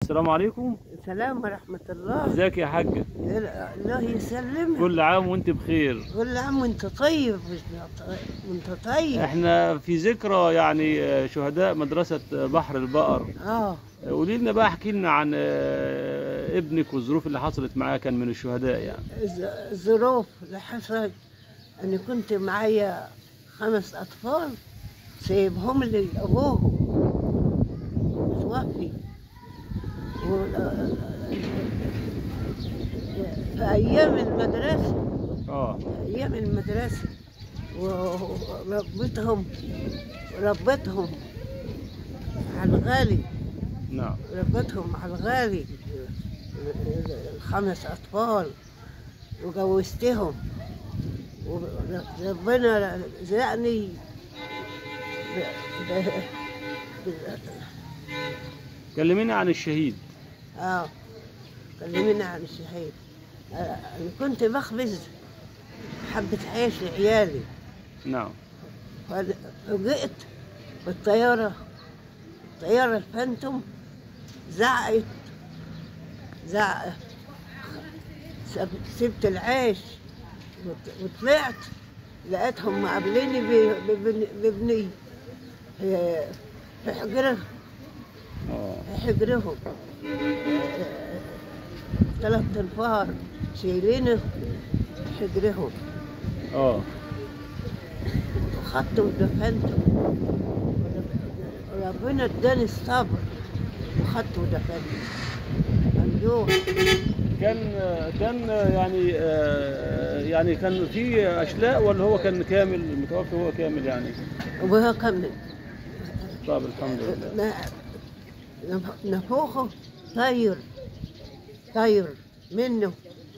السلام عليكم السلام ورحمة الله ازيك يا حاجة الله يسلمك كل عام وانت بخير كل عام وانت طيب وانت طيب احنا في ذكرى يعني آه، شهداء مدرسة بحر البقر اه قولي لنا بقى احكي لنا عن آه، ابنك والظروف اللي حصلت معاه كان من الشهداء يعني الز- الظروف اللي حصلت اني كنت معايا خمس اطفال سايبهم لي ابوهم متوفي و- في ايام المدرسه اه ايام المدرسه وربيتهم ربيتهم على الغالي نعم ربيتهم على الغالي الخمس أطفال وجوزتهم وربنا رزقني ب- ب- ب- كلمينا عن الشهيد اه كلمينا عن الشهيد آه، أنا كنت بخبز حبة عيش لعيالي نعم فوجئت بالطيارة الطيارة الفانتوم زعقت زعقت سب- سبت العيش وط- وطلعت لقيتهم مقابليني ب- بابن- بابني في في حجره اه في حجرهم ثلاث انفار شايلينه في حجرهم اه وخدته ودفنته وربنا اداني الصبر وخدته ودفنته ممدوح كان كان يعني آه، يعني كان في اشلاء ولا هو كان كامل متوفي هو كامل يعني وهو كمل طب الحمد لله ما- نف- نفوخه طير طير منه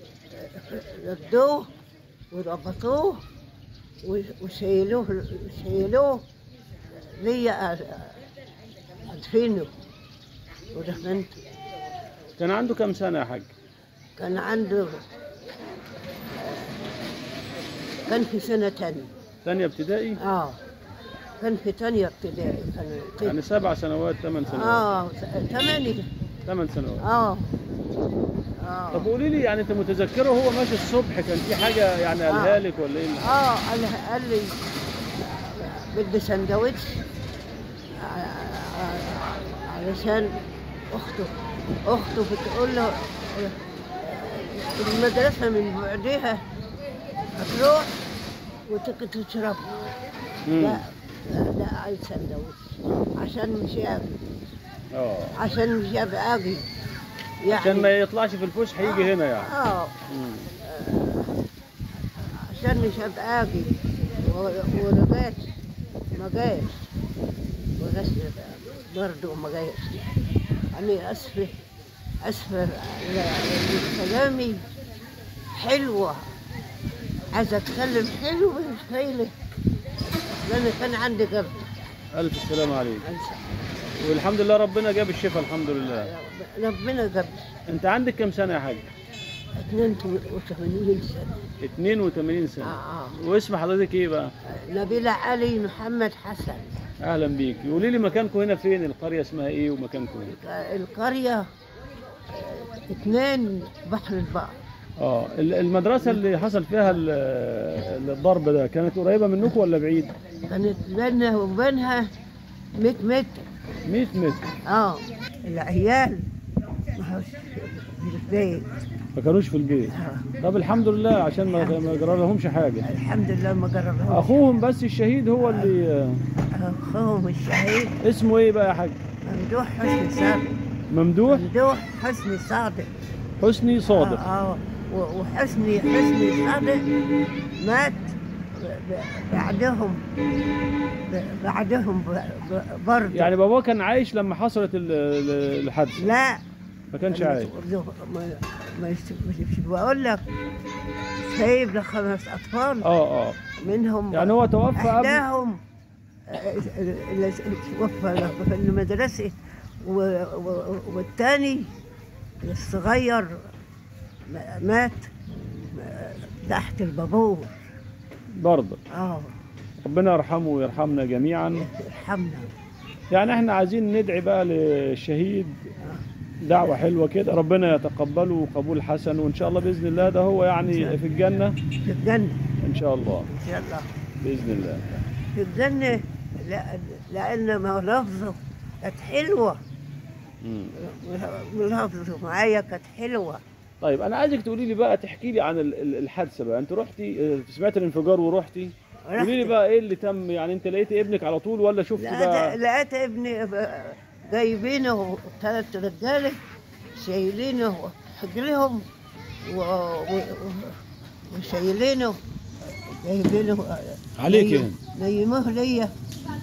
ردوه وربطوه و- وشيلوه شيلوه ليا أ- أدفنه ودفنته كان عنده كم سنة يا حاج كان عنده كان في سنة تانية ثانية ابتدائي اه كان في تانية ابتدائي كان يعني سبع سنوات ثمان سنوات اه ثمانية ثمان سنوات اه طب اه قولي لي يعني انت متذكره وهو ماشي الصبح كان في حاجه يعني قالها لك ولا ايه اللي- اه قال قال لي بدي سندوتش ع- ع- علشان اخته اخته بتقول له المدرسه من بعدها هتروح وتيجي تشرب مم. لا لا لا عايز سندوتش عشان مش اجي اه عشان مش ابقى اجي عشان ما يطلعش في الفسح يجي هنا يعني اه مم. عشان مش هبقى اجي و- ورجعت ما جاش ما جاش برضه ما جاش أنا أسفة أسفة ل- ل- كلامي حلوة عايزة أتكلم حلو مش قايلة لأن كان عندي قبل الف سلامه عليك والحمد لله ربنا جاب الشفاء الحمد لله ربنا قبل انت عندك كم سنه يا حاج 82 سنة 82 سنه آه واسم حضرتك ايه بقى آه نبيلة علي محمد حسن اهلا بيك قولي لي مكانكم هنا فين القريه اسمها ايه ومكانكم ايه القرية آه، اثنين بحر البقر اه ال- المدرسه اللي حصل فيها ال- الضرب ده كانت قريبه منكم ولا بعيد كانت بيننا وبينها 100 متر 100 متر اه العيال ما هوش في البيت ما كانوش في البيت آه. طب الحمد لله عشان ما ما جرى لهمش حاجه الحمد لله ما قربهم اخوهم بس الشهيد هو اللي اخوهم الشهيد اسمه ايه بقى يا حاج ممدوح حسني صادق ممدوح ممدوح حسني صادق حسني صادق اه, آه. و- وحسني حسني صادق مات ب- ب- بعدهم ب- بعدهم ب- ب- برضه يعني بابا كان عايش لما حصلت ال- ال- الحادثه لا ما كانش عايش ما ما يس- مش بقول لك سايب له خمس اطفال اه اه منهم يعني هو توفى قبل احداهم آه، اللي توفى في المدرسه و- و- والتاني الصغير مات تحت البابور برضه اه ربنا يرحمه ويرحمنا جميعا ارحمنا يعني احنا عايزين ندعي بقى للشهيد دعوة حلوة كده ربنا يتقبله قبول حسن وإن شاء الله بإذن الله ده هو يعني في الجنة في الجنة إن شاء الله إن شاء الله بإذن الله في الجنة لأن, لأن ملافظه كانت حلوة مم. ملافظه معايا كانت حلوة طيب أنا عايزك تقولي لي بقى تحكي لي عن ال- ال- الحادثة بقى أنت رحتي آه، سمعت الانفجار ورحتي قولي لي رحت- بقى إيه اللي تم يعني أنت لقيتي ابنك على طول ولا شفتي لقيت, بقى لقيت ابني ب- جايبينه ثلاث رجاله شايلينه حجرهم و... و... وشايلينه جايبينه عليك نيم- يعني. نيموه ليا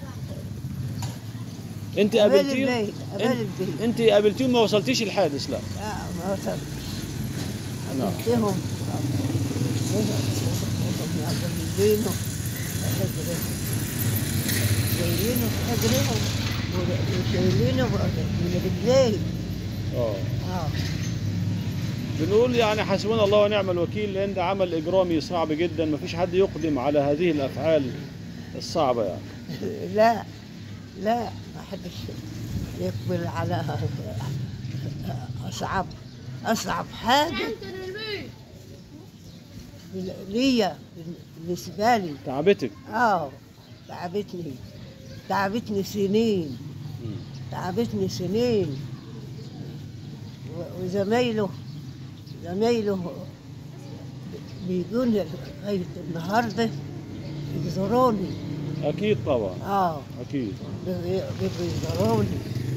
أنت قبل قابلتيه البيت قبل أنت- البيت أنت قابلتيه ما وصلتيش الحادث لا لا ما وصلت نعم. قلتهم جايبينه حجرهم شايلينه حجرهم وشايلينه من رجليه اه اه بنقول يعني حسبنا الله ونعم الوكيل لان ده عمل اجرامي صعب جدا ما فيش حد يقدم على هذه الافعال الصعبه يعني لا لا ما حدش يقبل على أصعب أصعب حاجة ليا بالنسبة لي تعبتك آه تعبتني تعبتني سنين تعبتني سنين و- وزمايله زمايله بيجون لغاية النهاردة يزوروني اكيد طبعا اه اكيد بيزوروني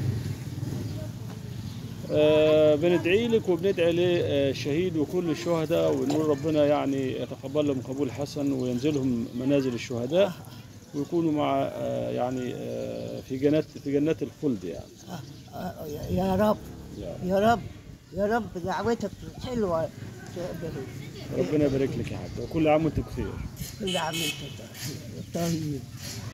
آه بندعي لك وبندعي للشهيد وكل الشهداء ونقول ربنا يعني يتقبلهم قبول حسن وينزلهم منازل الشهداء ويكونوا مع آه يعني آه في جنات في جنات الخلد يعني آه، آه، يا رب يعني يا رب يا رب دعوتك حلوة ربنا يبارك لك يا حاج وكل عام وانت بخير كل عام وانت طيب